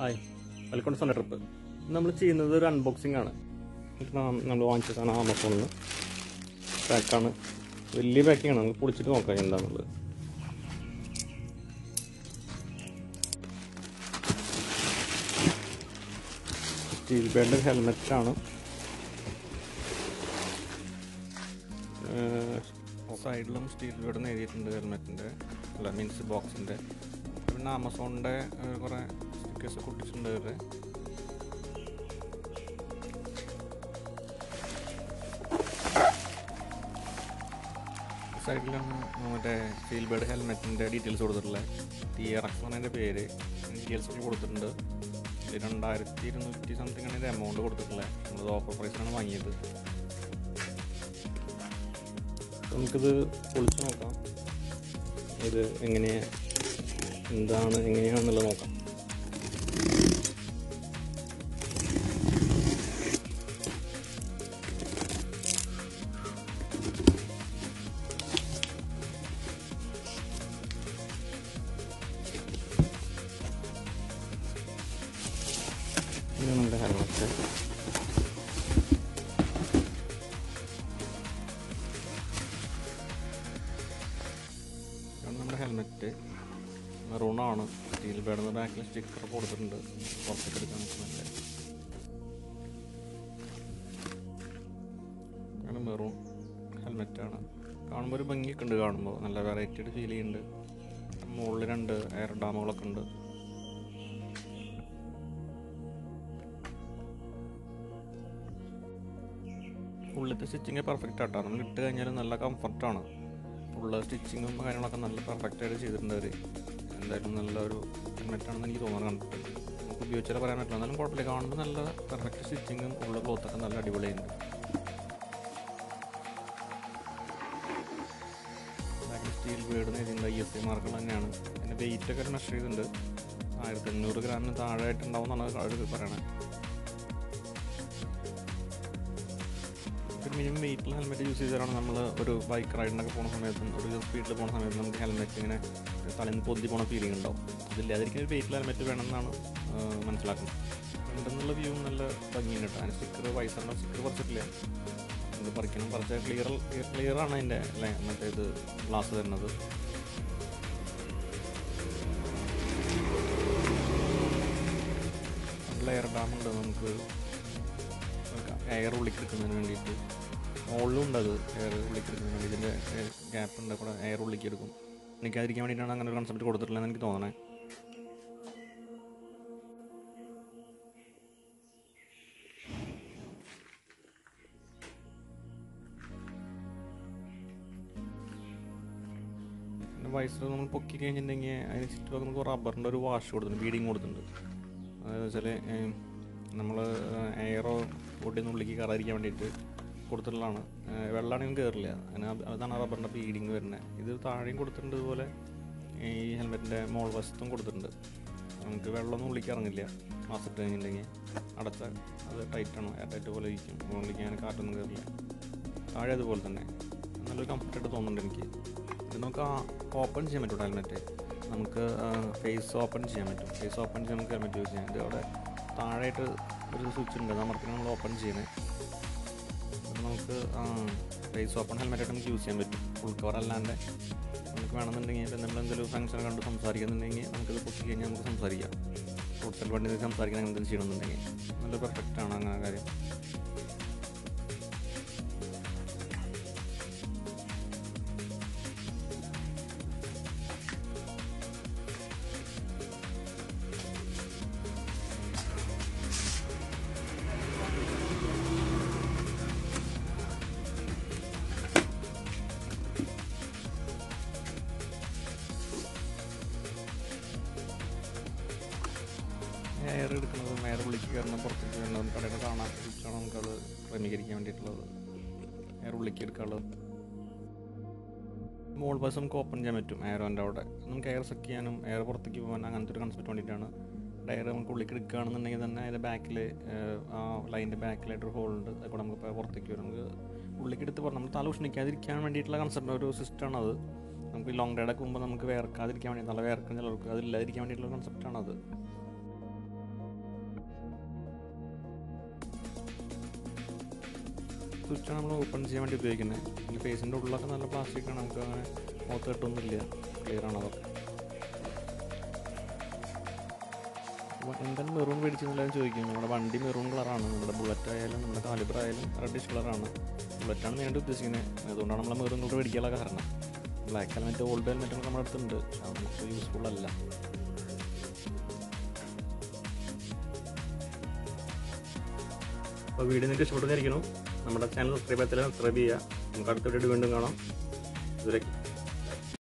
hi welcome to Sunday trip നമ്മൾ ചെയ്യുന്നത് ഒരു അൺബോക്സിംഗ് ആണ് നമ്മൾ വാങ്ങിച്ച സാധനം ആമസോണിൽ നിന്ന് പാക്കാണ് വലിയ പാക്കിംഗ് ആണ് നമുക്ക് പൊളിച്ചിട്ട് നോക്കാം എന്താണെന്നുള്ളത് സ്റ്റീൽ ബേഡിൻ്റെ ഹെൽമെറ്റാണ് സൈഡിലും സ്റ്റീൽ ബേഡ് എഴുതിയിട്ടുണ്ട് ഹെൽമെറ്റിൻ്റെ അല്ല മീൻസ് ബോക്സിൻ്റെ പിന്നെ ആമസോണിൻ്റെ കുറേ സ്റ്റിക്കേഴ്സ് പൊട്ടിച്ചിട്ടുണ്ട് ഇവരുടെ സൈഡിലാണ് മറ്റേ സ്റ്റീൽ ബേഡ് ഹെൽമെറ്റിൻ്റെ ഡീറ്റെയിൽസ് കൊടുത്തിട്ടുള്ളത് ടി ആർ എക്സ് എന്നതിൻ്റെ പേര് ഡീറ്റെയിൽസ് ഒക്കെ കൊടുത്തിട്ടുണ്ട് ഇത് രണ്ടായിരത്തി ഇരുന്നൂറ്റി സംതിങ് ആണ് ഇത് എമൗണ്ട് കൊടുത്തിട്ടുള്ളത് നമ്മളത് ഓഫർ പ്രൈസിലാണ് വാങ്ങിയത് നമുക്കിത് പൊളിച്ച് നോക്കാം ഇത് എങ്ങനെയാണ് എന്താണ് എങ്ങനെയാണെന്നുള്ളത് നോക്കാം ഇത് നമ്മുടെ ഹെൽമെറ്റ് ഇതാണ് നമ്മുടെ ഹെൽമെറ്റ് മെറൂണാണ് സ്റ്റീൽ ബേഡിന് ബാക്കിൽ സ്റ്റിക്കർ കൊടുത്തിട്ടുണ്ട് പുറത്തേക്ക് എടുക്കാൻ നോക്കുന്നില്ല ഇതാണ് മെറൂൺ ഹെൽമെറ്റാണ് കാണുമ്പോൾ ഒരു ഭംഗിയൊക്കെ ഉണ്ട് കാണുമ്പോൾ നല്ല വെറൈറ്റിയുടെ ഫീൽ ചെയ്യുന്നുണ്ട് മുകളിൽ രണ്ട് എയർ ഡാമുകളൊക്കെ ഉണ്ട് ഉള്ളിലത്തെ സ്റ്റിച്ചിങ് പെർഫെക്റ്റ് ആട്ടോ നമ്മൾ ഇട്ട് കഴിഞ്ഞാൽ നല്ല കംഫർട്ടാണ് ഉള്ള സ്റ്റിച്ചിങ്ങും കാര്യങ്ങളൊക്കെ നല്ല പെർഫെക്റ്റ് ആയിട്ട് ചെയ്തിട്ടുണ്ട് അവർ എന്തായാലും നല്ല ഒരു ഹെൽമെറ്റാണെന്ന് എനിക്ക് തോന്നുന്നത് കണ്ടിട്ട് നമുക്ക് ഉപയോഗിച്ചാൽ പറയാൻ പറ്റില്ല എന്നാലും കുഴപ്പമില്ല കാണുമ്പോൾ നല്ല പെർഫെക്റ്റ് സ്റ്റിച്ചിങ്ങും ഉള്ള ക്ലോത്തൊക്കെ നല്ല അടിപൊളിയുണ്ട് ബാക്കിൽ സ്റ്റീൽ വീട് എഴുതിയിട്ടുണ്ട് ഐ എസ് ഐ മാർക്കുകൾ തന്നെയാണ് അതിൻ്റെ വെയിറ്റ് ഒക്കെ മെഷർ ചെയ്തിട്ടുണ്ട് ആയിരത്തി അഞ്ഞൂറ് ഗ്രാമിന് താഴെ ആയിട്ടുണ്ടാവും എന്നാണ് അവർ പറയണത് ഒരു മിനിമം വെയിറ്റുള്ള ഹെൽമെറ്റ് യൂസ് ചെയ്താലാണ് നമ്മൾ ഒരു ബൈക്ക് റൈഡിനൊക്കെ പോകുന്ന സമയത്തും ഒരു സ്പീഡിൽ പോകുന്ന സമയത്ത് നമുക്ക് ഹെൽമെറ്റ് ഇങ്ങനെ തലേന്ന് പൊന്തി പോകുന്ന ഫീലിംഗ് ഉണ്ടാവും അതില്ലാതിരിക്കുന്ന ഒരു വെയിറ്റുള്ള ഹെൽമെറ്റ് വേണമെന്നാണ് ആ, മനസ്സിലാക്കുന്നത് ഉണ്ടെന്നുള്ള വ്യൂ നല്ല ഭംഗിയുണ്ട് കേട്ടോ അതിന് സ്റ്റിക്കർ വൈസറിൻ്റെ സ്റ്റിക്കർ പറിച്ചിട്ടില്ല അത് പറിക്കണം പറിച്ച ക്ലിയർ ക്ലിയർ ആണ് അതിൻ്റെ അല്ലേ മറ്റേ ഇത് ഗ്ലാസ് തരുന്നത് നല്ല എയർ ഡാമുണ്ട് നമുക്ക് എയർ ഉള്ളിക്കെടുക്കുന്നതിന് വേണ്ടിയിട്ട് മുകളിലും ഉണ്ട് അത് എയർ ഉള്ളിക്കെടുക്കുന്നതിന് വേണ്ടി ഇതിൻ്റെ ഗ്യാപ്പ് ഉണ്ട് കൂടെ എയർ ഉള്ളിക്കെടുക്കും എനിക്കതിരിക്കാൻ വേണ്ടിയിട്ടാണ് അങ്ങനെ ഒരു കൺസെപ്റ്റ് കൊടുത്തിട്ടുള്ളതെന്ന് എനിക്ക് തോന്നണേ പിന്നെ വയസ്സ് നമ്മൾ പൊക്കി കഴിഞ്ഞിട്ടുണ്ടെങ്കിൽ അതിന് ചുറ്റും നമുക്ക് റബ്ബറിൻ്റെ ഒരു വാഷ് കൊടുത്തിട്ടുണ്ട് ബീഡിങ് കൊടുത്തിട്ടുണ്ട് അതെന്ന് വെച്ചാൽ നമ്മൾ എയറോ ബോട്ടിൽ നിന്ന് ഉള്ളിലേക്ക് കയറാതിരിക്കാൻ വേണ്ടിയിട്ട് കൊടുത്തിട്ടുള്ളതാണ് വെള്ളമാണെങ്കിൽ കയറില്ല അങ്ങനെ അത് അതാണ് റബ്ബറിൻ്റെ ബീഡിങ് വരുന്നത് ഇത് താഴെയും കൊടുത്തിട്ടുണ്ട് ഇതുപോലെ ഈ ഹെൽമെറ്റിൻ്റെ മോൾ വശത്തും കൊടുത്തിട്ടുണ്ട് നമുക്ക് വെള്ളമൊന്നും ഉള്ളിലേക്ക് ഇറങ്ങില്ല മാസം ഇട്ട് കഴിഞ്ഞിട്ടുണ്ടെങ്കിൽ അടച്ച അത് ടൈറ്റാണ് എയർ ടൈറ്റ് പോലെ ഇരിക്കും ഉള്ളിലേക്ക് അങ്ങനെ കാറ്റൊന്നും കയറില്ല താഴെ അതുപോലെ തന്നെ നല്ലൊരു കംഫർട്ടായിട്ട് തോന്നുന്നുണ്ട് എനിക്ക് ഇത് നമുക്ക് ഓപ്പൺ ചെയ്യാൻ പറ്റും ഹെൽമെറ്റ് നമുക്ക് ഫേസ് ഓപ്പൺ ചെയ്യാൻ പറ്റും ഫേസ് ഓപ്പൺ ചെയ്യാൻ നമുക്ക് ഹെൽമെറ്റ് യൂസ് ചെയ്യാം ഇത് അവിടെ താഴെയായിട്ട് ഒരു സ്വിച്ച് ഉണ്ട് നമുക്കാണ് നമ്മൾ ഓപ്പൺ ചെയ്യണേ അത് നമുക്ക് ഫേസ് ഓപ്പൺ ഹെൽമെറ്റായിട്ട് നമുക്ക് യൂസ് ചെയ്യാൻ പറ്റും ഫുൾ കവർ അല്ലാണ്ട് നമുക്ക് വേണമെന്നുണ്ടെങ്കിൽ ഇപ്പം നമ്മൾ എന്തെങ്കിലും ഫംഗ്ഷൻ കണ്ട് സംസാരിക്കുന്നുണ്ടെങ്കിൽ നമുക്കിത് പൊക്കി കഴിഞ്ഞാൽ നമുക്ക് സംസാരിക്കാം റോഡ് വണ്ടി സംസാരിക്കാൻ അങ്ങനെ എന്തെങ്കിലും ചെയ്യണമെന്നുണ്ടെങ്കിൽ നല്ല പെർഫെക്റ്റ് ആണ് അങ്ങനെ കാര്യം എയർ എടുക്കുന്നതും എയർ ഉള്ളിലേക്ക് കയറുന്ന പുറത്തേക്ക് വരുന്നതും കടയിൽ കാണാൻ വെച്ചാണ് നമുക്കത് ക്രമീകരിക്കാൻ വേണ്ടിയിട്ടുള്ളത് എയർ ഉള്ളിലേക്ക് എടുക്കാനുള്ളത് മോൾ ബസ് നമുക്ക് ഓപ്പൺ ചെയ്യാൻ പറ്റും എയറോൻ്റെ അവിടെ നമുക്ക് എയർ സെക്ക് ചെയ്യാനും എയർ പുറത്തേക്ക് പോകാൻ അങ്ങനത്തെ ഒരു കൺസെപ്റ്റ് വേണ്ടിയിട്ടാണ് ഡയർ നമുക്ക് ഉള്ളിലേക്ക് എടുക്കുകയാണെന്നുണ്ടെങ്കിൽ തന്നെ അതിൻ്റെ ബാക്കിൽ ആ ലൈനിൻ്റെ ബാക്കിലായിട്ട് ഒരു ഹോൾ ഉണ്ട് അത് കൂടെ നമുക്ക് ഇപ്പോൾ പുറത്തേക്ക് വരും നമുക്ക് ഉള്ളിലേക്ക് എടുത്ത് പറഞ്ഞാൽ നമ്മൾ തല ഉഷ്ണിക്കാതിരിക്കാൻ വേണ്ടിയിട്ടുള്ള കൺസെപ്റ്റ് ഒരു സിസ്റ്റമാണ് അത് നമുക്ക് ലോങ് റൈഡൊക്കെ മുമ്പ് നമുക്ക് വേർക്കാതിരിക്കാൻ വേണ്ടി നല്ല വേർക്കുന്ന ചിലർക്ക് അതില്ലാതിരിക്കാൻ വേണ്ടിയിട്ടുള്ള കൺസെപ്റ്റാണ് അത് സ്വിച്ചാണ് നമ്മൾ ഓപ്പൺ ചെയ്യാൻ വേണ്ടി ഉപയോഗിക്കുന്നത് പിന്നെ ഫേസിൻ്റെ ഉള്ളിലൊക്കെ നല്ല പ്ലാസ്റ്റിക്കാണ് നമുക്ക് അങ്ങനെ മുഖത്ത് കെട്ടൊന്നുമില്ല ക്ലിയർ ആണ് അതൊക്കെ അപ്പോൾ എന്തായാലും മെറൂൺ മേടിച്ചെന്നുള്ളതും ചോദിക്കും നമ്മുടെ വണ്ടി മെറൂൺ കളറാണ് നമ്മുടെ ബുള്ളറ്റ് ആയാലും നമ്മുടെ കാലിബർ ആയാലും റെഡിഷ് കളറാണ് ബുള്ളറ്റാണ് മെയിനായിട്ട് ഉദ്ദേശിക്കുന്നത് അതുകൊണ്ടാണ് നമ്മൾ മെറൂൺ കളർ മേടിക്കാനുള്ള കാരണം ബ്ലാക്ക് ഹെൽമെറ്റ് ഓൾഡ് ഹെൽമെറ്റൊക്കെ നമ്മുടെ അടുത്തുണ്ട് പക്ഷെ അത് നമുക്ക് യൂസ്ഫുൾ അല്ല അപ്പോൾ വീഡിയോ നിങ്ങൾക്ക് ഇഷ്ടപ്പെടുന്നതായിരിക്കണം നമ്മുടെ ചാനൽ സബ്സ്ക്രൈബ് ചെയ്യാൻ സബ്സ്ക്രൈബ് ചെയ്യുക നമുക്ക് അടുത്ത വീഡിയോ വീണ്ടും കാണാം